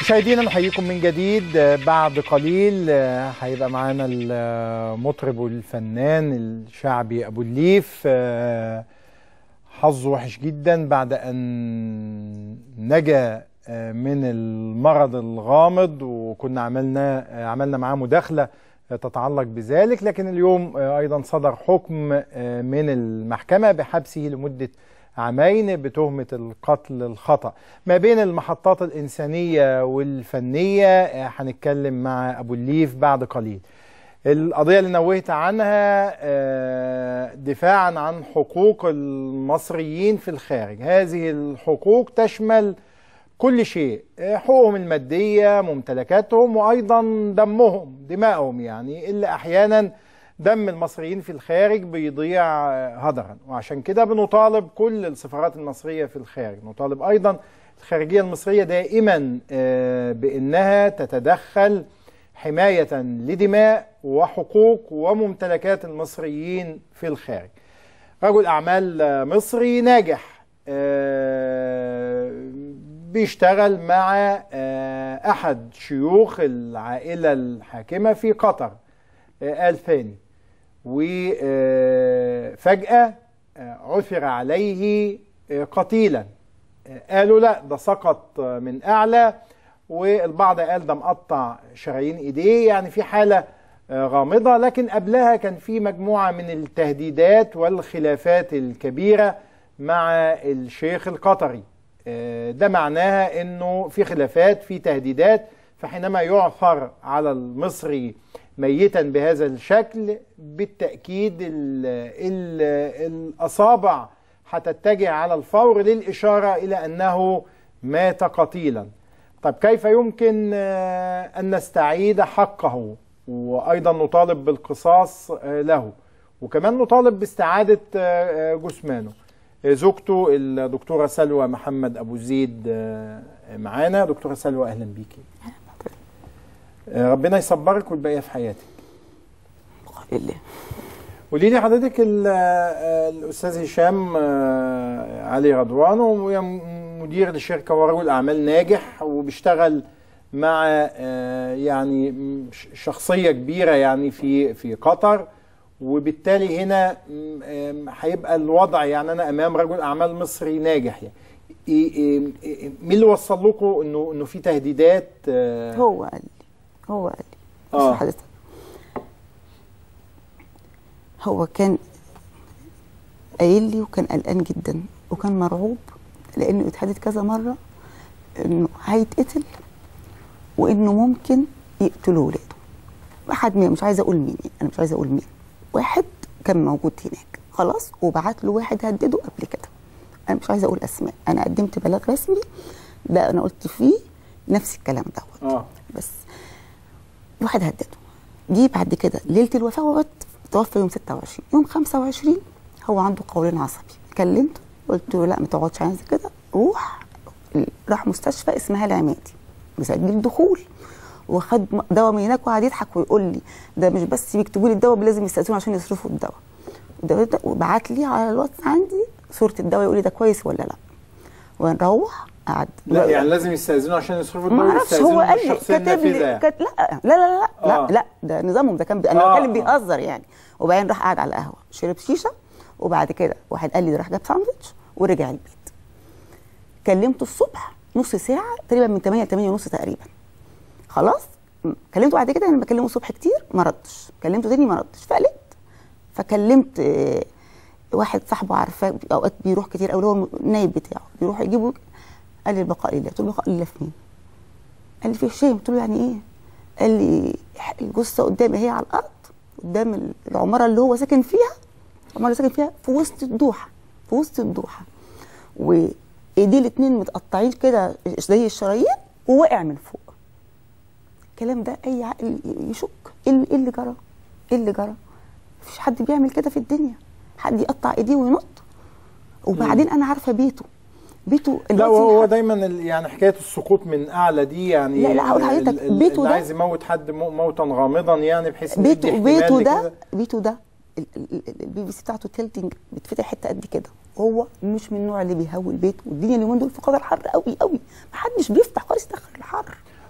مشاهدينا نحييكم من جديد بعد قليل هيبقى معانا المطرب والفنان الشعبي ابو الليف حظه وحش جدا بعد ان نجا من المرض الغامض وكنا عملنا عملنا معاه مداخله تتعلق بذلك لكن اليوم ايضا صدر حكم من المحكمه بحبسه لمده عامين بتهمة القتل الخطأ ما بين المحطات الإنسانية والفنية هنتكلم مع أبو الليف بعد قليل القضية اللي نوهت عنها دفاعا عن حقوق المصريين في الخارج هذه الحقوق تشمل كل شيء حقوقهم المادية ممتلكاتهم وأيضا دمهم دمائهم يعني إلا أحيانا دم المصريين في الخارج بيضيع هدرا وعشان كده بنطالب كل السفارات المصرية في الخارج نطالب أيضا الخارجية المصرية دائما بأنها تتدخل حماية لدماء وحقوق وممتلكات المصريين في الخارج رجل أعمال مصري ناجح بيشتغل مع أحد شيوخ العائلة الحاكمة في قطر آل ثاني وفجأة عثر عليه قتيلا قالوا لا ده سقط من أعلى والبعض قال ده مقطع شرايين إيديه يعني في حالة غامضة لكن قبلها كان في مجموعة من التهديدات والخلافات الكبيرة مع الشيخ القطري ده معناها انه في خلافات في تهديدات فحينما يعثر على المصري ميتا بهذا الشكل بالتأكيد ال ال الأصابع هتتجه على الفور للإشارة إلى أنه مات قتيلا طب كيف يمكن أن نستعيد حقه وأيضا نطالب بالقصاص له وكمان نطالب باستعادة جثمانه زوجته الدكتورة سلوى محمد أبو زيد معانا دكتورة سلوى أهلا بيكي ربنا يصبرك والباقيه في حياتك لله قولي لي حضرتك الاستاذ هشام علي رضوان وهو مدير لشركه ورجل اعمال ناجح وبيشتغل مع يعني شخصيه كبيره يعني في في قطر وبالتالي هنا هيبقى الوضع يعني انا امام رجل اعمال مصري ناجح يعني مين اللي وصل لكم انه انه في تهديدات هو قال هو قال لي آه. حضرتك هو كان قايل لي وكان قلقان جدا وكان مرعوب لانه اتحدد كذا مره انه هيتقتل وانه ممكن يقتلوا ولاده واحد مين مش عايزه اقول مين انا مش عايزه اقول مين واحد كان موجود هناك خلاص وبعت له واحد هدده قبل كده انا مش عايزه اقول اسماء انا قدمت بلاغ رسمي ده انا قلت فيه نفس الكلام دوت اه بس واحد هدده جه بعد كده ليله الوفاه وقت توفى يوم 26 يوم 25 هو عنده قولين عصبي كلمته قلت له لا ما تقعدش عايز كده روح راح مستشفى اسمها العمادي مسجل دخول وخد دواء من هناك وقعد يضحك ويقول لي ده مش بس بيكتبوا لي الدواء لازم يستاذنوا عشان يصرفوا الدواء الدواء ده وبعت لي على الواتس عندي صوره الدواء يقول لي ده كويس ولا لا ونروح قعد لا يعني لازم يستاذنوا عشان يصرفوا ما الدول اعرفش هو قال لي الشخصيه كاتب النافذه لي يعني. كات لا لا لا لا آه. لا, لا ده نظامهم ده كان بي... انا آه، بتكلم آه. بيهزر يعني وبعدين راح قعد على القهوه شرب شيشه وبعد كده واحد قال لي ده راح جاب ساندوتش ورجع البيت كلمته الصبح نص ساعه تقريبا من 8 ل 8 ونص تقريبا خلاص م- كلمته بعد كده انا بكلمه الصبح كتير ما ردش كلمته تاني ما ردش فقلت فكلمت آه، واحد صاحبه عارفاه اوقات بيروح كتير قوي هو النايب بتاعه بيروح يجيبه قال لي البقاء لله قلت له البقاء لله في مين؟ قال لي في هشام قلت له يعني ايه؟ قال لي الجثه قدامي هي على الارض قدام العماره اللي هو ساكن فيها العماره اللي ساكن فيها في وسط الدوحه في وسط الدوحه وايديه الاتنين متقطعين كده زي الشرايين ووقع من فوق الكلام ده اي عقل يشك ايه اللي- إيه اللي جرى؟ ايه اللي جرى؟ مفيش حد بيعمل كده في الدنيا حد يقطع ايديه وينط وبعدين انا عارفه بيته بيته لا الوقت وهو الحق- دايما ال- يعني حكايه السقوط من اعلى دي يعني لا، لا، هقول ال- لحضرتك ال- بيته اللي ده- عايز يموت حد مو- موتا غامضا يعني بحيث إن يدي بيته احتمال بيته ده لكده. بيته ده ال- ال- ال- البي بي سي بتاعته تلتنج بتفتح حته قد كده هو مش من النوع اللي بيهوي البيت والدنيا اليومين دول في قدر حر قوي قوي محدش بيفتح خالص يدخل الحر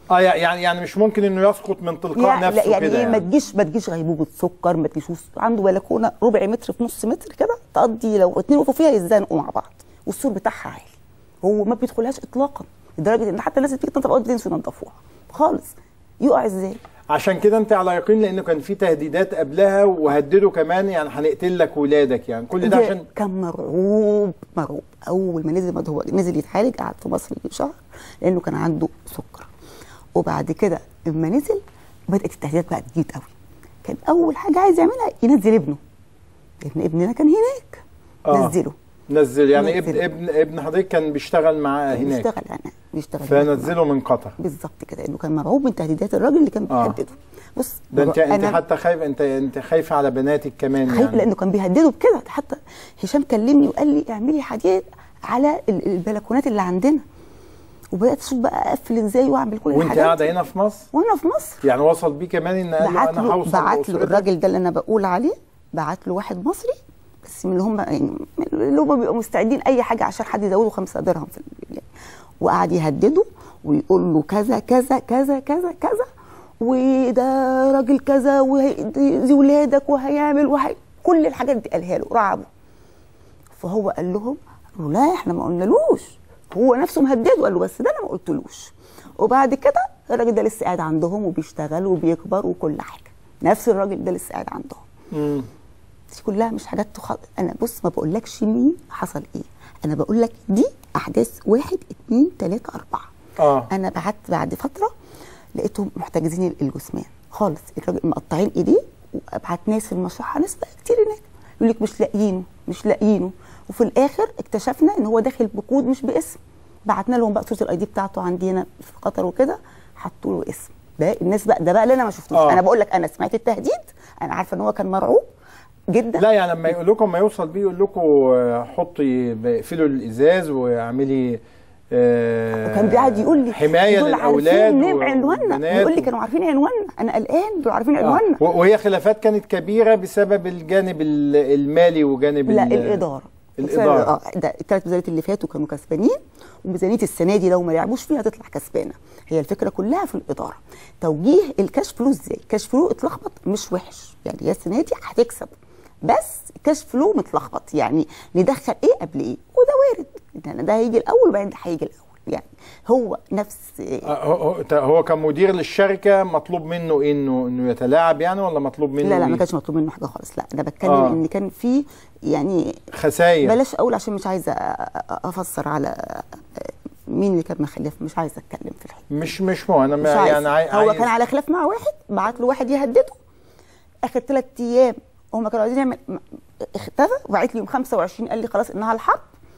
اه يعني يعني مش ممكن انه يسقط من تلقاء يعني نفسه لا يعني كده ايه ما تجيش ما تجيش غيبوبه سكر ما تجيش وس- عنده بلكونه ربع متر في نص متر كده تقضي لو اتنين وقفوا فيها يتزنقوا مع بعض والسور بتاعها عالي هو ما بيدخلهاش اطلاقا لدرجه ان حتى الناس اللي بتيجي تنظف الارض ينسوا ينظفوها خالص يقع ازاي عشان كده انت على يقين لانه كان في تهديدات قبلها وهددوا كمان يعني هنقتل لك ولادك يعني كل ده عشان كان مرعوب مرعوب اول ما نزل ما هو نزل يتعالج قعد في مصر يجي شهر لانه كان عنده سكر وبعد كده لما نزل بدات التهديدات بقى تزيد قوي كان اول حاجه عايز يعملها ينزل ابنه لان ابننا كان هناك آه. نزله نزل يعني ابن نزل. ابن ابن حضرتك كان بيشتغل معاه هناك بيشتغل انا بيشتغل هناك. فنزله من قطر بالظبط كده انه كان مرعوب من تهديدات الراجل اللي كان آه. بيهدده بص ده انت انت أنا- حتى خايف انت انت خايفه على بناتك كمان خايف يعني لانه كان بيهدده بكده حتى هشام كلمني وقال لي اعملي حديد على ال- البلكونات اللي عندنا وبدات اشوف بقى اقفل ازاي واعمل كل وانت الحاجات قاعده دي. هنا في مصر وانا في مصر يعني وصل بيه كمان ان قال له بعت انا له هوصل بعت له لأسرتك؟ الراجل ده اللي انا بقول عليه بعت له واحد مصري بس من اللي هم يعني من اللي هم بيبقوا مستعدين اي حاجه عشان حد يزوده خمسة درهم في ال- يعني وقعد يهدده ويقول له كذا كذا كذا كذا كذا وده راجل كذا وهيأذي ولادك وهيعمل وهي كل الحاجات دي قالها له رعبه فهو قال لهم قالوا لا احنا ما قلنالوش هو نفسه مهدده قال له بس ده انا ما قلتلوش وبعد كده الراجل ده لسه قاعد عندهم وبيشتغل وبيكبر وكل حاجه نفس الراجل ده لسه قاعد عندهم مم. دي كلها مش حاجات تخ... انا بص ما بقولكش مين حصل ايه انا بقول لك دي احداث واحد اتنين تلاته اربعه اه انا بعت بعد فتره لقيتهم محتجزين الجثمان خالص الراجل مقطعين ايديه وابعت ناس في المشرحه ناس بقى كتير هناك يقول لك مش لاقيينه مش لاقيينه وفي الاخر اكتشفنا ان هو داخل بكود مش باسم بعتنا لهم بقى صوره الاي دي بتاعته عندنا في قطر وكده حطوا له اسم ده الناس بقى ده بقى اللي انا ما شفتوش آه. انا بقول لك انا سمعت التهديد انا عارفه ان هو كان مرعوب جدا لا يعني لما يقول لكم ما يوصل بيه يقول لكم آه، حطي اقفلوا الازاز واعملي آه، وكان قاعد يقول لي حمايه دول للاولاد عارفين نعم عنواننا والبنات يقول لي و- كانوا عارفين عنواننا انا قلقان دول عارفين آه. عنواننا و- وهي خلافات كانت كبيره بسبب الجانب ال- المالي وجانب لا ال- الاداره الإدارة. اه ده الثلاث ميزانيات اللي فاتوا كانوا كسبانين وميزانيه السنه دي لو ما لعبوش فيها تطلع كسبانه هي الفكره كلها في الاداره توجيه الكاش فلو ازاي كاش فلو اتلخبط مش وحش يعني هي السنه دي هتكسب بس كاش فلو متلخبط يعني ندخل ايه قبل ايه وده وارد يعني ده هيجي الاول وبعدين ده هيجي الاول يعني هو نفس آه، هو هو- هو كمدير للشركه مطلوب منه إيه؟ انه انه يتلاعب يعني ولا مطلوب منه لا لا إيه؟ ما كانش مطلوب منه حاجه خالص لا انا بتكلم آه. آه. ان كان في يعني خسائر بلاش اقول عشان مش عايزه أ- أ- افسر على مين اللي كان مخلف مش عايزه اتكلم في الحته مش مش مو انا مش ما عايزة. يعني عاي- هو عايز كان على خلاف مع واحد بعت له واحد يهدده اخر ثلاث ايام هم كانوا عايزين يعمل م- اختفى وبعت لي يوم 25 قال لي خلاص انها الحرب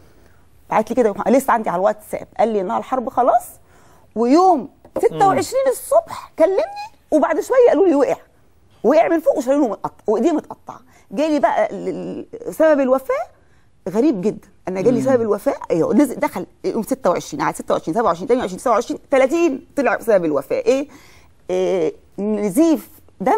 بعت لي كده يوم- لسه عندي على الواتساب قال لي انها الحرب خلاص ويوم 26 الصبح كلمني وبعد شويه قالوا لي وقع وقع من فوق وشايلينه متقطع وايديه متقطعه جالي بقى ال- ال- سبب الوفاه غريب جدا انا جالي سبب الوفاه ايوه نزل دخل يوم 26 قعد 26 27 28 29 30 طلع سبب الوفاه ايه, إيه نزيف دموي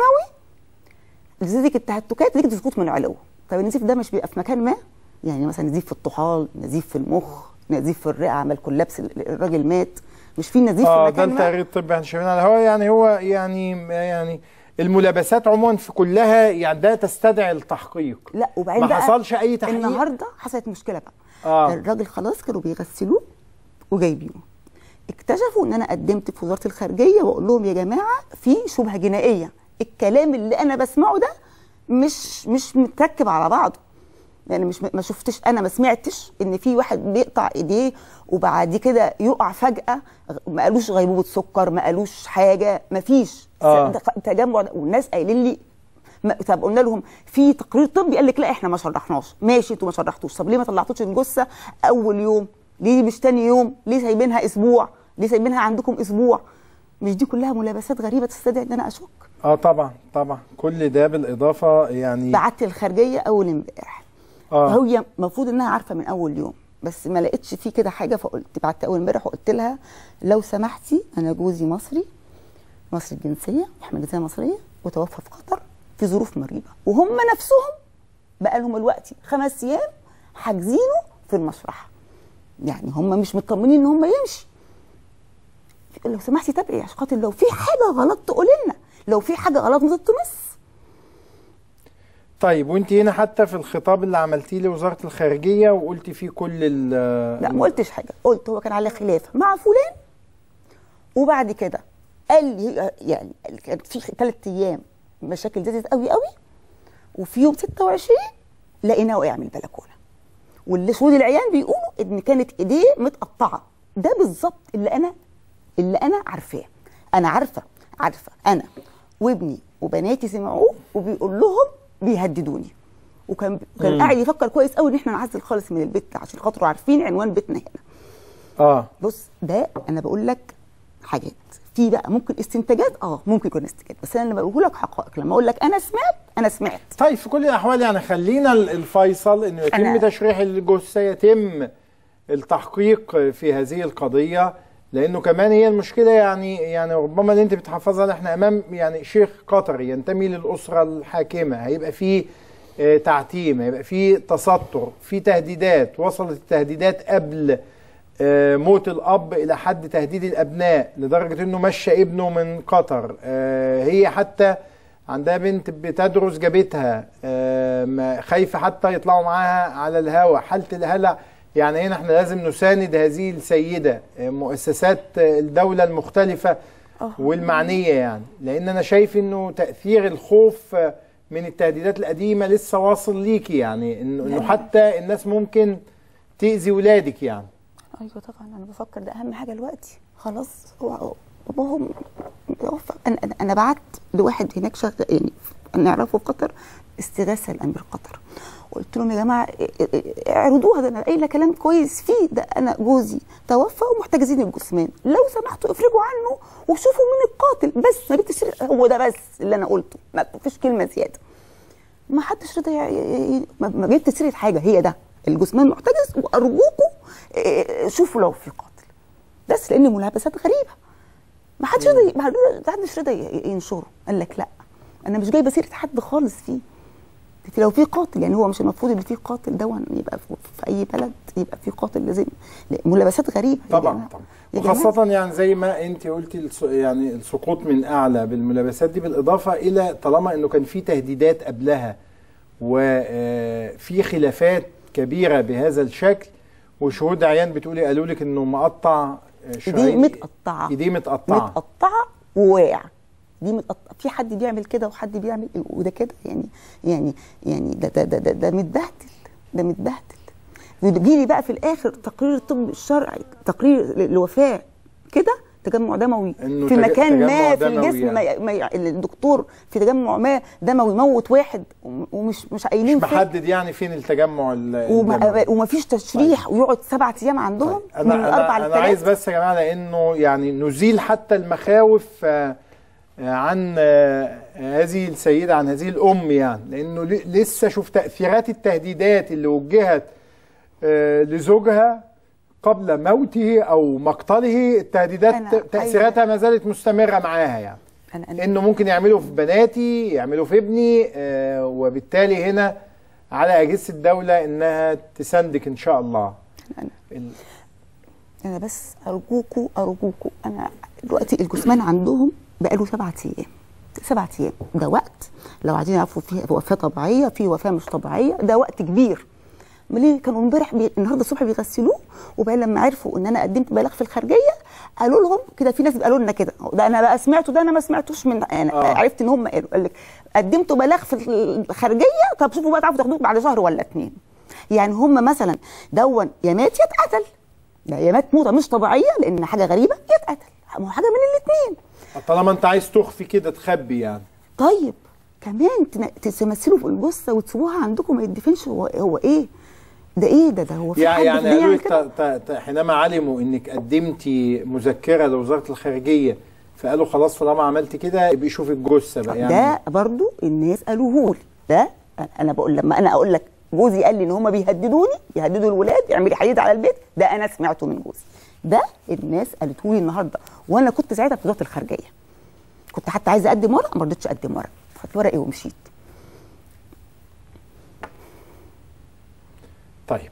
نزيف التهتكات نتيجه سقوط من علو طب النزيف ده مش بيبقى في مكان ما يعني مثلا نزيف في الطحال نزيف في المخ نزيف في الرئه عمل كولابس ال- الراجل مات مش في نزيف اه في ده مكان ما التقرير الطبي احنا شايفين على الهواء يعني هو يعني يعني الملابسات عموما في كلها يعني ده تستدعي التحقيق لا وبعدين ما بقى حصلش اي تحقيق النهارده حصلت مشكله بقى آه. الراجل خلاص كانوا بيغسلوه وجايبينه اكتشفوا ان انا قدمت في وزاره الخارجيه واقول لهم يا جماعه في شبهه جنائيه الكلام اللي انا بسمعه ده مش مش متركب على بعضه يعني مش ما شفتش انا ما سمعتش ان في واحد بيقطع ايديه وبعد كده يقع فجاه ما قالوش غيبوبه سكر ما قالوش حاجه ما فيش آه. تجمع ده. والناس قايلين لي ما طب قلنا لهم في تقرير طبي قال لك لا احنا ما شرحناش ماشي انتوا ما شرحتوش طب ليه ما طلعتوش الجثه اول يوم ليه مش تاني يوم ليه سايبينها اسبوع ليه سايبينها عندكم اسبوع مش دي كلها ملابسات غريبه تستدعي ان انا اشك اه طبعا طبعا كل ده بالاضافه يعني بعت الخارجيه اول امبارح اه هي المفروض انها عارفه من اول يوم بس ما لقيتش فيه كده حاجه فقلت بعت اول امبارح وقلت لها لو سمحتي انا جوزي مصري مصري الجنسيه احنا جنسيه مصريه وتوفى في قطر في ظروف مريبه وهم نفسهم بقى لهم الوقت خمس ايام حاجزينه في المشرحه يعني هم مش مطمنين ان هم يمشي لو سمحتي تابعي عشان خاطر لو في حاجه غلط تقولي لنا لو في حاجه غلط ما تتمس طيب وانت هنا حتى في الخطاب اللي عملتيه لوزاره الخارجيه وقلتي فيه كل ال لا ما قلتش حاجه قلت هو كان على خلاف مع فلان وبعد كده قال لي يعني كان في ثلاث ايام مشاكل زادت قوي قوي وفي يوم 26 لقيناه وقع من البلكونه واللي شهود العيان بيقولوا ان كانت ايديه متقطعه ده بالظبط اللي انا اللي انا عارفاه انا عارفه عارفه انا وابني وبناتي سمعوه وبيقول لهم بيهددوني وكان كان مم. قاعد يفكر كويس قوي ان احنا نعزل خالص من البيت عشان خاطر عارفين عنوان بيتنا هنا اه بص ده انا بقول لك حاجات في بقى ممكن استنتاجات اه ممكن يكون استنتاجات بس انا لما بقول لك حقائق لما اقول لك انا سمعت انا سمعت طيب في كل الاحوال يعني خلينا ال- الفيصل انه يتم أنا- تشريح الجثه يتم التحقيق في هذه القضيه لانه كمان هي المشكله يعني يعني ربما اللي انت بتحفظها احنا امام يعني شيخ قطري ينتمي للاسره الحاكمه هيبقى فيه آه، تعتيم هيبقى فيه تستر في تهديدات وصلت التهديدات قبل آه، موت الاب الى حد تهديد الابناء لدرجه انه مشى ابنه من قطر آه، هي حتى عندها بنت بتدرس جابتها آه، ما- خايفه حتى يطلعوا معاها على الهوا حاله الهلع يعني هنا احنا لازم نساند هذه السيده آه، مؤسسات آه، الدوله المختلفه آه. والمعنيه يعني لان انا شايف انه تاثير الخوف آه، من التهديدات القديمه لسه واصل ليكي يعني انه إنه حتى الناس ممكن تاذي ولادك يعني ايوه طبعا انا بفكر ده اهم حاجه دلوقتي خلاص هو باباهم توفى انا انا, أنا بعت لواحد هناك شغال يعني نعرفه في قطر استغاثه لامير قطر قلت لهم يا جماعه اعرضوها ده انا قايله كلام كويس فيه ده انا جوزي توفى ومحتجزين الجثمان لو سمحتوا افرجوا عنه وشوفوا مين القاتل بس ما جبتش هو ده بس اللي انا قلته ما فيش كلمه زياده ما حدش رضى ي- ي- ي- ما- ما جبت سيره حاجه هي ده الجثمان محتجز وارجوكم إيه، شوفوا لو في قاتل بس لان ملابسات غريبه ما حدش رضى ما حدش رضى ي- ينشره قال لك لا انا مش جايبه سيره حد خالص فيه في لو في قاتل يعني هو مش المفروض ان في قاتل ده يبقى في في اي بلد يبقى في قاتل لازم لا، ملابسات غريبه يا طبعا جماعة. طبعا يا جماعة. وخاصة يعني زي ما انت قلتي الس- يعني السقوط من اعلى بالملابسات دي بالاضافة الى طالما انه كان في تهديدات قبلها وفي خلافات كبيرة بهذا الشكل وشهود عيان بتقولي قالوا لك انه مقطع آه، دي شرايين- متقطعه ايديه متقطعة متقطعه وواقع دي متقطعه في حد بيعمل كده وحد بيعمل وده كده يعني يعني يعني ده ده ده ده, ده متبهدل ده متبهدل يجي لي بقى في الاخر تقرير الطب الشرعي تقرير الوفاه كده تجمع دموي إنه في تج- مكان ما تجمع في دموي الجسم ما يعني. ي- ما ي- الدكتور في تجمع ما دموي موت واحد وم- ومش مش قايلين مش فين. محدد يعني فين التجمع ال- وما, الدموي. وما فيش تشريح ويقعد سبعة ايام عندهم انا من الاربع انا, أنا عايز للثلاث بس يا جماعه لانه يعني نزيل حتى المخاوف آه، آه، عن آه، هذه السيده عن هذه الام يعني لانه ل- لسه شوف تاثيرات التهديدات اللي وجهت آه، لزوجها قبل موته او مقتله التهديدات أنا ت- تاثيراتها ما زالت مستمره معاها يعني أنا أنا انه ممكن يعملوا في بناتي يعملوا في ابني آه، وبالتالي هنا على اجهزه الدوله انها تساندك ان شاء الله أنا ال- انا بس ارجوكوا ارجوكوا انا دلوقتي الجثمان عندهم بقاله سبعة ايام سبعة ايام ده وقت لو عايزين يعرفوا فيه وفاه طبيعيه في وفاه مش طبيعيه ده وقت كبير ليه كانوا امبارح بي... النهارده الصبح بيغسلوه وبعدين لما عرفوا ان انا قدمت بلاغ في الخارجيه قالوا لهم كده في ناس قالوا لنا كده ده انا بقى سمعته ده انا ما سمعتوش من انا آه. آه. عرفت ان هم قالوا قال لك قدمتوا بلاغ في الخارجيه طب شوفوا بقى تعرفوا تاخدوه بعد شهر ولا اتنين يعني هم مثلا دون يا مات يا اتقتل لا يا مات موته مش طبيعيه لان حاجه غريبه يا اتقتل ما هو حاجه من الاثنين طالما انت عايز تخفي كده تخبي يعني طيب كمان تن- تمثلوا في الجثه وتسيبوها عندكم ما يدفنش هو هو ايه ده ايه ده ده هو في يعني حد في يعني الدنيا قالوا يعمل لك كده؟ ت- ت- ت- حينما علموا انك قدمتي مذكره لوزاره الخارجيه فقالوا خلاص طالما عملت كده يبقى شوف الجثه بقى يعني ده برضو الناس قالوه لي ده انا بقول لما انا اقول لك جوزي قال لي ان هم بيهددوني بيهددوا الولاد يعملي حديد على البيت ده انا سمعته من جوزي ده الناس قالته لي النهارده وانا كنت ساعتها في وزاره الخارجيه كنت حتى عايزه اقدم ورق ما رضيتش اقدم ورق خدت ورقي ومشيت طيب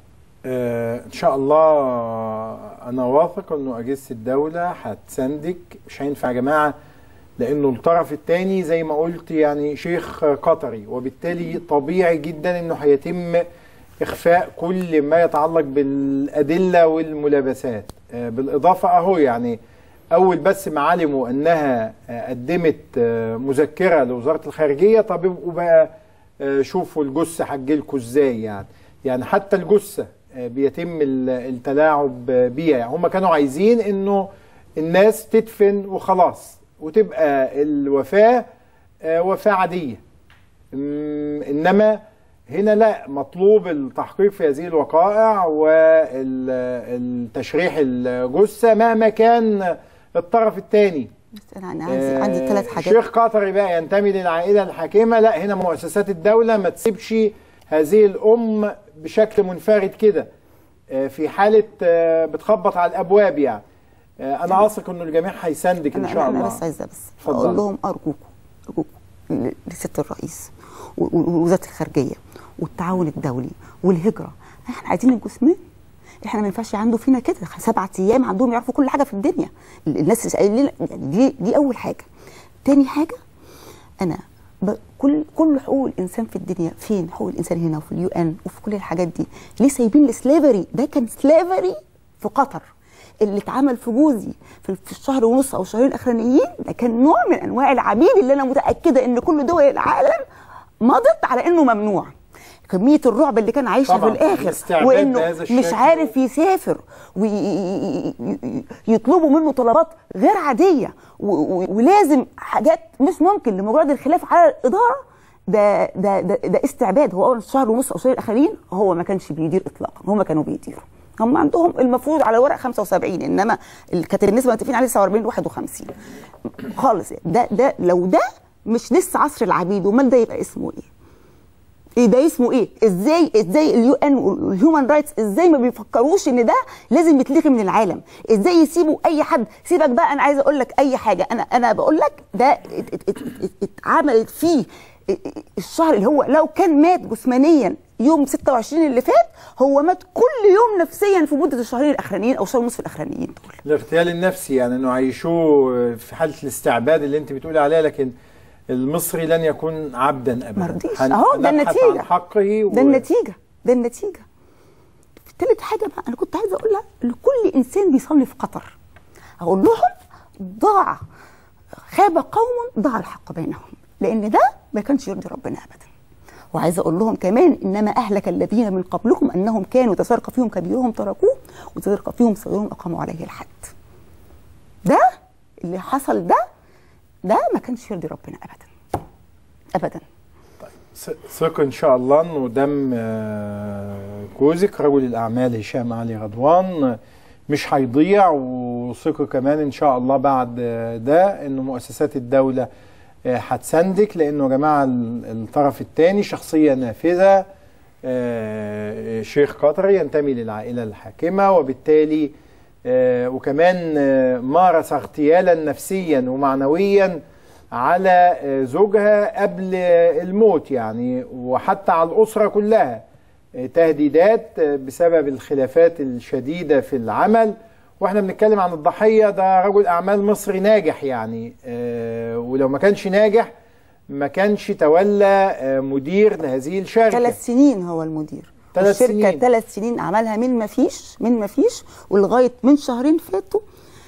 آه، ان شاء الله انا واثق انه اجهزه الدوله هتساندك مش هينفع يا جماعه لانه الطرف الثاني زي ما قلت يعني شيخ قطري وبالتالي طبيعي جدا انه هيتم اخفاء كل ما يتعلق بالادله والملابسات آه، بالاضافه اهو يعني اول بس ما علموا انها آه، قدمت آه، مذكره لوزاره الخارجيه طب يبقوا بقى آه، شوفوا الجثه هتجيلكوا ازاي يعني يعني حتى الجثه آه، بيتم ال- التلاعب بيها يعني هم كانوا عايزين انه الناس تدفن وخلاص وتبقى الوفاه آه، وفاه عاديه أمم، انما هنا لا مطلوب التحقيق في هذه الوقائع والتشريح الجثه مهما كان الطرف الثاني بس انا أنا عندي عندي ثلاث حاجات شيخ قطري بقى ينتمي للعائله الحاكمه لا هنا مؤسسات الدوله ما تسيبش هذه الام بشكل منفرد كده آه، في حاله آه، بتخبط على الابواب يعني آه، انا واثق انه الجميع هيساندك ان انا شاء انا, الله أنا بس عايزه بس اتفضل. اقول لهم ارجوكم ارجوكم ل- لست الرئيس و- و- ووزاره الخارجيه والتعاون الدولي والهجره احنا عايزين الجثمان احنا ما ينفعش عنده فينا كده سبعة ايام عندهم يعرفوا كل حاجه في الدنيا ال- الناس قايلين يعني دي دي اول حاجه تاني حاجه انا ب... كل كل حقوق الانسان في الدنيا فين حقوق الانسان هنا وفي اليو ان وفي كل الحاجات دي ليه سايبين السليفري ده كان سليفري في قطر اللي اتعمل في جوزي في في الشهر ونص او الشهرين الاخرانيين ده كان نوع من انواع العبيد اللي انا متاكده ان كل دول العالم مضت على انه ممنوع كميه الرعب اللي كان عايشها في طبعاً، الاخر الاستعداد وانه بهذا مش الشكل. عارف يسافر ويطلبوا منه طلبات غير عاديه و- و- ولازم حاجات مش ممكن لمجرد الخلاف على الاداره ده ده ده, ده استعباد هو اول شهر ونص او شهر الاخرين هو ما كانش بيدير اطلاقا هم كانوا بيديروا هم عندهم المفروض على ورق 75 انما ال- كانت النسبه متفقين عليها 49 51 خالص يعني. ده ده لو ده مش لسه عصر العبيد امال ده يبقى اسمه ايه؟ ايه ده اسمه ايه؟ ازاي ازاي اليو ان والهيومن رايتس ازاي ما بيفكروش ان ده لازم يتلغي من العالم؟ ازاي يسيبوا اي حد؟ سيبك بقى انا عايزه اقول لك اي حاجه انا انا بقول لك ده ات- ات- ات- ات- اتعملت فيه الشهر اللي هو لو كان مات جسمانيا يوم 26 اللي فات هو مات كل يوم نفسيا في مده الشهرين الاخرانيين او شهر ونصف الاخرانيين دول الاغتيال النفسي يعني انه عيشوه في حاله الاستعباد اللي انت بتقولي عليها لكن المصري لن يكون عبدا ابدا مرضيش هن- اهو ده هنبحث النتيجه عن حقه و... ده النتيجه ده النتيجه تالت حاجه بقى انا كنت عايزه اقولها لكل انسان بيصلي في قطر اقول لهم ضاع خاب قوم ضاع الحق بينهم لان ده ما كانش يرضي ربنا ابدا وعايزه اقول لهم كمان انما اهلك الذين من قبلكم انهم كانوا تسرق فيهم كبيرهم تركوه وتسرق فيهم صغيرهم اقاموا عليه الحد ده اللي حصل ده ده ما كانش يرضي ربنا ابدا ابدا ث- ثق ان شاء الله انه دم آه، جوزك رجل الاعمال هشام علي غضوان آه، مش هيضيع وثق كمان ان شاء الله بعد آه، ده انه مؤسسات الدوله آه، هتساندك لانه يا جماعه ال- الطرف الثاني شخصيه نافذه آه، شيخ قطري ينتمي للعائله الحاكمه وبالتالي آه، وكمان آه، مارس اغتيالا نفسيا ومعنويا على آه، زوجها قبل آه، الموت يعني وحتى على الأسرة كلها آه، تهديدات آه، بسبب الخلافات الشديدة في العمل واحنا بنتكلم عن الضحية ده رجل أعمال مصري ناجح يعني آه، ولو ما كانش ناجح ما كانش تولى آه، مدير لهذه الشركة ثلاث سنين هو المدير ثلاث الشركه سنين. ثلاث سنين عملها من ما فيش من ما فيش ولغايه من شهرين فاتوا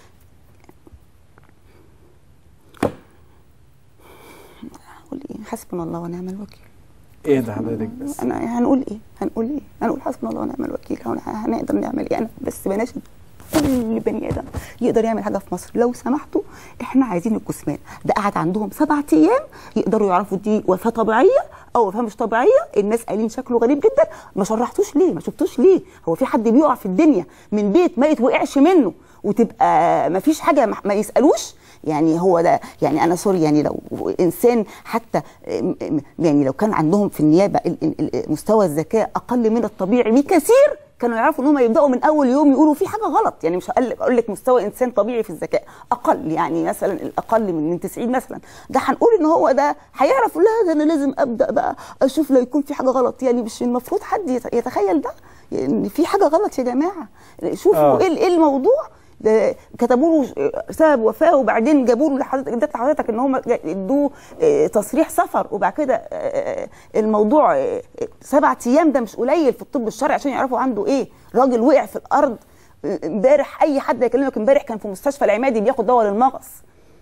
هقول ايه حسبنا الله ونعم الوكيل ايه ده حضرتك بس انا هنقول ايه هنقول ايه هنقول حسبنا الله ونعم الوكيل هن- هنقدر نعمل ايه انا بس بلاش كل بني ادم يقدر يعمل حاجه في مصر لو سمحتوا احنا عايزين الجثمان ده قعد عندهم سبعة ايام يقدروا يعرفوا دي وفاه طبيعيه او وفاه مش طبيعيه الناس قايلين شكله غريب جدا ما شرحتوش ليه ما شفتوش ليه هو في حد بيقع في الدنيا من بيت ما يتوقعش منه وتبقى ما فيش حاجه ما ما يسالوش يعني هو ده يعني انا سوري يعني لو انسان حتى م- م- يعني لو كان عندهم في النيابه ال- ال- ال- مستوى الذكاء اقل من الطبيعي بكثير كانوا يعرفوا ان هم يبداوا من اول يوم يقولوا في حاجه غلط يعني مش هقول اقول لك مستوى انسان طبيعي في الذكاء اقل يعني مثلا الاقل من من 90 مثلا ده هنقول ان هو ده هيعرف لا ده انا لازم ابدا بقى اشوف لا يكون في حاجه غلط يعني مش المفروض حد يت- يتخيل ده يعني في حاجه غلط يا جماعه شوفوا آه. ايه ايه الموضوع ده كتبوا له سبب وفاه وبعدين جابوا له لحضرتك اديت لحضرتك ان هم ادوه آه، تصريح سفر وبعد كده آه، الموضوع آه، سبع ايام ده مش قليل في الطب الشرعي عشان يعرفوا عنده ايه راجل وقع في الارض آه، امبارح اي حد يكلمك امبارح كان في مستشفى العمادي بياخد دواء للمغص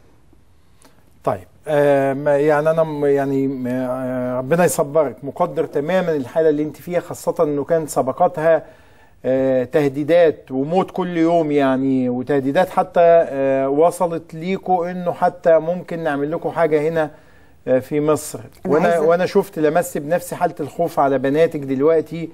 طيب آه ما- يعني انا م- يعني م- آه ربنا يصبرك مقدر تماما الحاله اللي انت فيها خاصه انه كان سبقتها آه تهديدات وموت كل يوم يعني وتهديدات حتى آه وصلت ليكوا انه حتى ممكن نعمل لكم حاجه هنا آه في مصر أنا وانا عايزة- وانا شفت لمست بنفسي حاله الخوف على بناتك دلوقتي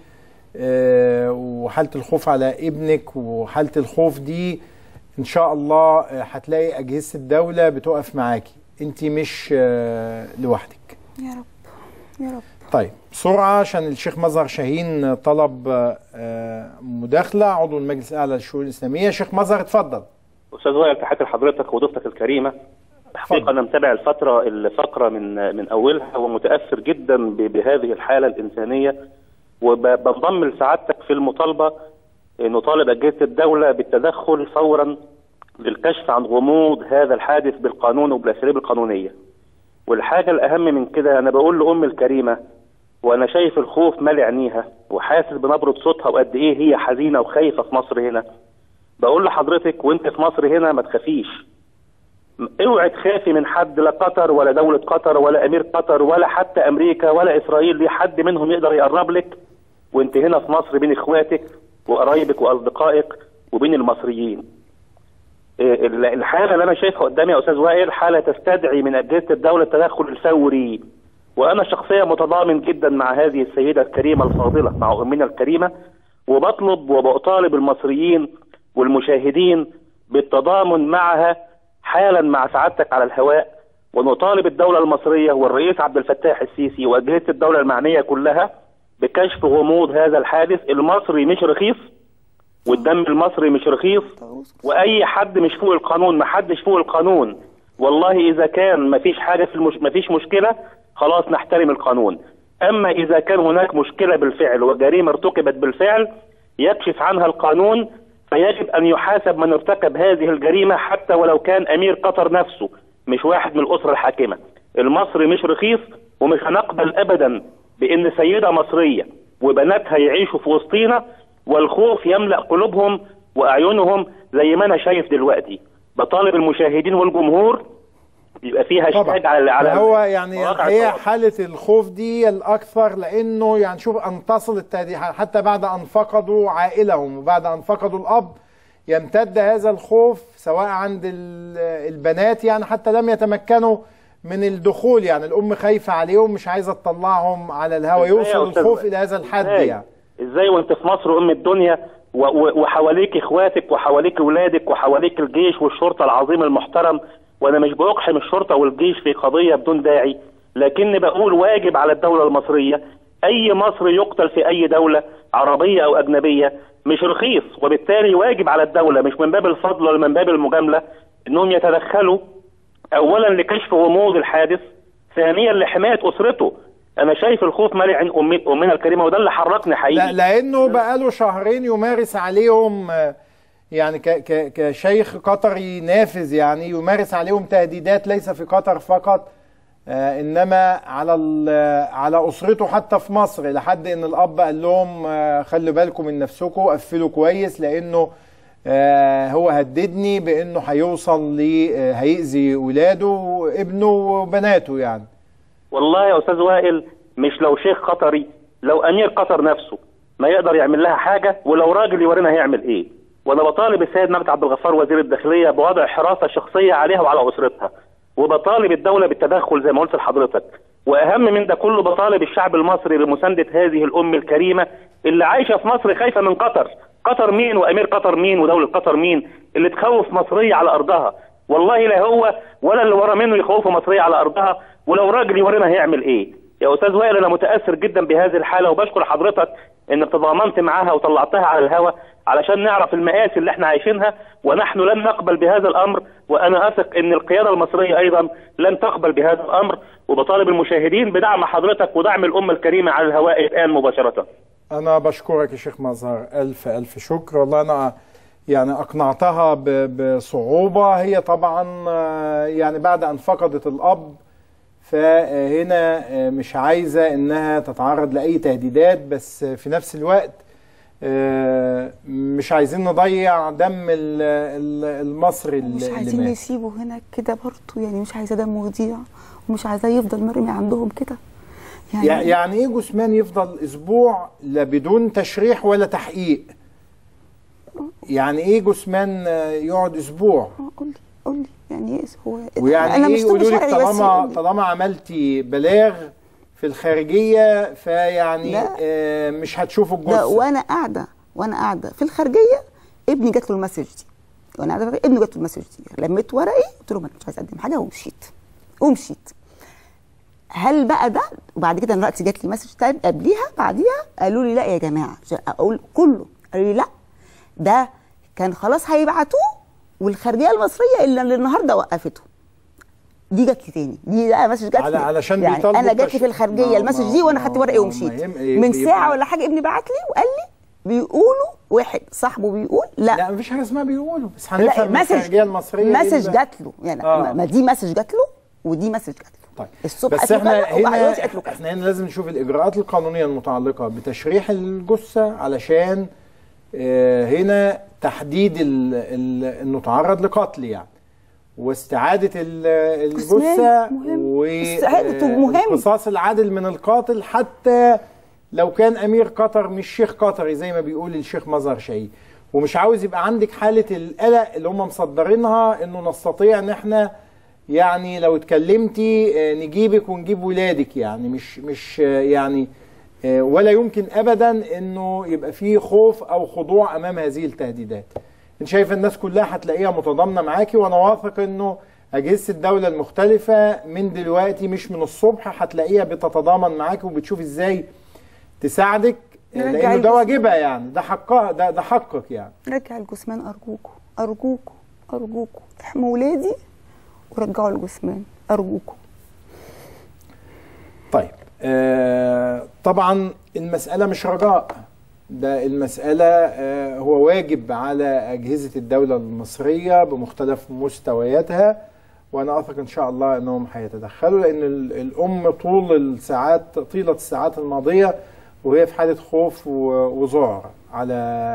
آه وحاله الخوف على ابنك وحاله الخوف دي ان شاء الله آه، هتلاقي اجهزه الدوله بتقف معاكي انت مش آه، لوحدك يا رب يا رب طيب بسرعه عشان الشيخ مظهر شاهين طلب آه، مداخله عضو المجلس الاعلى للشؤون الاسلاميه شيخ مظهر اتفضل استاذ وائل تحياتي لحضرتك وضيفتك الكريمه حقيقه انا متابع الفتره الفقره من من اولها ومتاثر جدا ب- بهذه الحاله الانسانيه وبنضم لسعادتك في المطالبه نطالب اجهزه الدوله بالتدخل فورا للكشف عن غموض هذا الحادث بالقانون وبالاساليب القانونيه. والحاجه الاهم من كده انا بقول لام الكريمه وانا شايف الخوف مالي عينيها وحاسس بنبره صوتها وقد ايه هي حزينه وخايفه في مصر هنا. بقول لحضرتك وانت في مصر هنا ما تخافيش اوعي تخافي من حد لا قطر ولا دولة قطر ولا امير قطر ولا حتى امريكا ولا اسرائيل دي حد منهم يقدر يقرب لك وانت هنا في مصر بين اخواتك وقرايبك واصدقائك وبين المصريين إيه ال- الحاله اللي انا شايفها قدامي يا استاذ وائل حاله تستدعي من اجهزه الدوله التدخل الفوري وانا شخصيا متضامن جدا مع هذه السيده الكريمه الفاضله مع امنا الكريمه وبطلب وبطالب المصريين والمشاهدين بالتضامن معها حالا مع سعادتك على الهواء ونطالب الدولة المصرية والرئيس عبد الفتاح السيسي وأجهزة الدولة المعنية كلها بكشف غموض هذا الحادث المصري مش رخيص والدم المصري مش رخيص واي حد مش فوق القانون ما حدش فوق القانون والله اذا كان ما فيش حاجه في المش... ما فيش مشكله خلاص نحترم القانون اما اذا كان هناك مشكله بالفعل وجريمه ارتكبت بالفعل يكشف عنها القانون فيجب ان يحاسب من ارتكب هذه الجريمه حتى ولو كان امير قطر نفسه مش واحد من الاسره الحاكمه المصري مش رخيص ومش هنقبل ابدا بان سيده مصريه وبناتها يعيشوا في وسطينا والخوف يملا قلوبهم واعينهم زي ما انا شايف دلوقتي بطالب المشاهدين والجمهور يبقى فيها هاشتاج على على هو يعني مواقع هي التواصل. حالة الخوف دي الأكثر لأنه يعني شوف أن تصل التهديد حتى بعد أن فقدوا عائلهم وبعد أن فقدوا الأب يمتد هذا الخوف سواء عند ال- البنات يعني حتى لم يتمكنوا من الدخول يعني الأم خايفة عليهم مش عايزة تطلعهم على الهواء إزاي يا يوصل أستاذ الخوف وائل؟ إلى هذا الحد ازاي يعني ازاي وانت في مصر ام الدنيا و- و- وحواليك اخواتك وحواليك اولادك وحواليك الجيش والشرطه العظيم المحترم وانا مش بأقحم الشرطه والجيش في قضيه بدون داعي لكني بقول واجب على الدوله المصريه اي مصري يقتل في اي دوله عربيه او اجنبيه مش رخيص وبالتالي واجب على الدوله مش من باب الفضل ولا من باب المجامله انهم يتدخلوا اولا لكشف غموض الحادث ثانيا لحمايه اسرته انا شايف الخوف مالي عين امي امنا الكريمه وده اللي حركني حقيقي لا لانه بقاله شهرين يمارس عليهم آه، يعني ك ك كشيخ قطري نافذ يعني يمارس عليهم تهديدات ليس في قطر فقط آه انما على ال- على اسرته حتى في مصر لحد ان الاب قال لهم آه خلوا بالكم من نفسكم قفلوا كويس لانه آه هو هددني بانه هيوصل ل آه، هيأذي ولاده وابنه وبناته يعني والله يا استاذ وائل مش لو شيخ قطري لو امير قطر نفسه ما يقدر يعمل لها حاجه ولو راجل يورينا هيعمل ايه وانا بطالب السيد مجد عبد الغفار وزير الداخليه بوضع حراسه شخصيه عليها وعلى اسرتها وبطالب الدوله بالتدخل زي ما قلت لحضرتك واهم من ده كله بطالب الشعب المصري بمسانده هذه الام الكريمه اللي عايشه في مصر خايفه من قطر قطر مين وامير قطر مين ودوله قطر مين اللي تخوف مصريه على ارضها والله لا هو ولا اللي ورا منه يخوفوا مصريه على ارضها ولو راجل يورينا هيعمل ايه يا استاذ وائل انا متاثر جدا بهذه الحاله وبشكر حضرتك انك تضامنت معاها وطلعتها على الهواء علشان نعرف المآسي اللي احنا عايشينها ونحن لن نقبل بهذا الامر وانا اثق ان القياده المصريه ايضا لن تقبل بهذا الامر وبطالب المشاهدين بدعم حضرتك ودعم الامه الكريمه على الهواء الان مباشره. أنا بشكرك يا شيخ مظهر ألف ألف شكر والله أنا يعني أقنعتها ب- بصعوبة هي طبعا آه، يعني بعد أن فقدت الأب فهنا آه، مش عايزة إنها تتعرض لأي تهديدات بس في نفس الوقت آه، مش عايزين نضيع دم ال- ال- المصري مش اللي عايزين مات. يسيبوا هنا كده برضه يعني مش عايزه دمه يضيع ومش عايزاه يفضل مرمي عندهم كده يع- يعني ايه جثمان يفضل اسبوع لا بدون تشريح ولا تحقيق يعني ايه جثمان آه، يقعد اسبوع آه، قول لي قول لي يعني ايه هو ويعني أنا ايه مش يقولوا لك شرعي بس طالما قول لي. طالما عملتي بلاغ في الخارجيه فيعني لا. آه مش هتشوفوا ده الجثه وانا قاعده وانا قاعده في الخارجيه ابني جات له المسج دي وانا قاعده في- ابني جات له المسج دي لميت ورقي قلت له ما مش عايز اقدم حاجه ومشيت ومشيت هل بقى ده وبعد كده انا دلوقتي جات لي مسج تاني قبليها بعديها قالوا لي لا يا جماعه عشان اقول كله قالوا لي لا ده كان خلاص هيبعتوه والخارجيه المصريه اللي اللي النهارده وقفته دي جات لي تاني دي بقى مسج جات على- لي علشان يعني بيطالبوا انا جات بتش- لي في الخارجيه ما- المسج ما- دي وانا ما- خدت ورقي ما- ومشيت ما يهم- من يبقى- ساعه ولا حاجه ابني بعت لي وقال لي بيقولوا واحد صاحبه بيقول لا لا مفيش حاجه اسمها بيقولوا بس لا هنفهم من الخارجيه المصريه إيه مسج اللي- جات له يعني آه. ما- ما دي مسج جات له ودي مسج جات له طيب الصبح بس قالت له احنا كذا وبعد هنا دلوقتي قالت له كذا احنا هنا لازم نشوف الاجراءات القانونيه المتعلقه بتشريح الجثه علشان آه، هنا تحديد ال- ال- انه تعرض لقتل يعني واستعاده ال- الجثه مهم. استعادته مهم. والقصاص العادل من القاتل حتى لو كان امير قطر مش شيخ قطري زي ما بيقول الشيخ مظهر شهيد ومش عاوز يبقى عندك حاله القلق اللي هم مصدرينها انه نستطيع ان احنا يعني لو اتكلمتي آه، نجيبك ونجيب ولادك يعني مش مش آه، يعني آه، ولا يمكن ابدا انه يبقى فيه خوف او خضوع امام هذه التهديدات. انت شايف الناس كلها هتلاقيها متضامنه معاكي وانا واثق انه اجهزه الدوله المختلفه من دلوقتي مش من الصبح هتلاقيها بتتضامن معاكي وبتشوف ازاي تساعدك آه، نرجع لانه ده الجسم. واجبها يعني ده حقها ده ده حقك يعني. رجع الجثمان ارجوكوا ارجوكوا ارجوكوا احموا ولادي ورجعوا الجثمان ارجوكوا طيب آه طبعا المسألة مش رجاء ده المسألة آه هو واجب على أجهزة الدولة المصرية بمختلف مستوياتها وأنا أثق إن شاء الله أنهم هيتدخلوا لأن ال- الأم طول الساعات طيلة الساعات الماضية وهي في حالة خوف و- وذعر على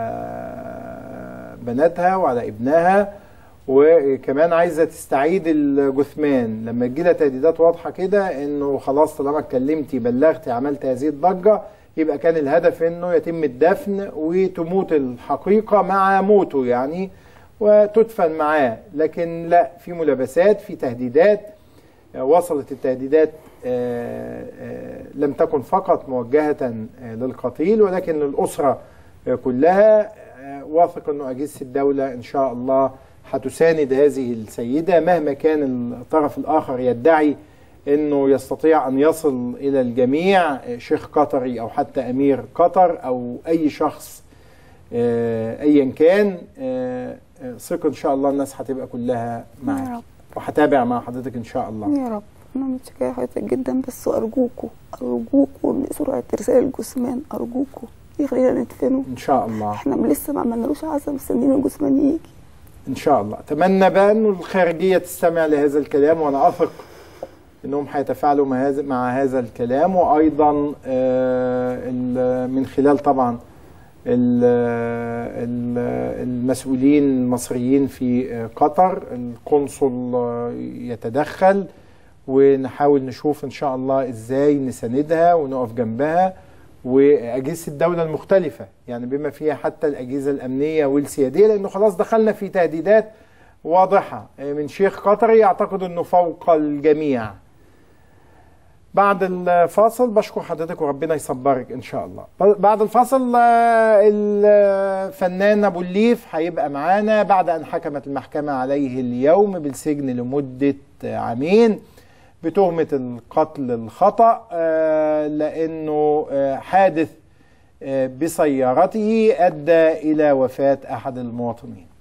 بناتها وعلى ابنها وكمان عايزه تستعيد الجثمان لما تجي لها تهديدات واضحه كده انه خلاص طالما اتكلمتي بلغتي عملت هذه الضجه يبقى كان الهدف انه يتم الدفن وتموت الحقيقه مع موته يعني وتدفن معاه لكن لا في ملابسات في تهديدات آه، وصلت التهديدات آه، آه، لم تكن فقط موجهة آه، للقتيل ولكن للأسرة آه، كلها آه، واثق أنه أجهزة الدولة إن شاء الله هتساند هذه السيدة مهما كان الطرف الآخر يدعي أنه يستطيع أن يصل إلى الجميع آه، شيخ قطري أو حتى أمير قطر أو أي شخص آه، أيا كان آه، آه، ثق إن شاء الله الناس هتبقى كلها يا معاك رب وهتابع مع حضرتك إن شاء الله يا رب انا متشكره حضرتك جدا بس ارجوكوا ارجوكوا بسرعه ارسال الجثمان ارجوكوا يخلينا ندفنه ان شاء الله احنا لسه ما عملنالوش عزا مستنيين الجثمان يجي ان شاء الله اتمنى بقى انه الخارجيه تستمع لهذا الكلام وانا اثق انهم هيتفاعلوا مع هذا مع هذا الكلام وايضا آه، ال- من خلال طبعا ال- ال- المسؤولين المصريين في آه، قطر القنصل آه، يتدخل ونحاول نشوف ان شاء الله ازاي نساندها ونقف جنبها واجهزه الدوله المختلفه يعني بما فيها حتى الاجهزه الامنيه والسياديه لانه خلاص دخلنا في تهديدات واضحه من شيخ قطري يعتقد انه فوق الجميع بعد الفاصل بشكر حضرتك وربنا يصبرك ان شاء الله بعد الفاصل آه، الفنان ابو الليف هيبقى معانا بعد ان حكمت المحكمه عليه اليوم بالسجن لمده عامين بتهمه القتل الخطا آه، آه، لأنه آه، حادث آه، بسيارته أدى إلى وفاة أحد المواطنين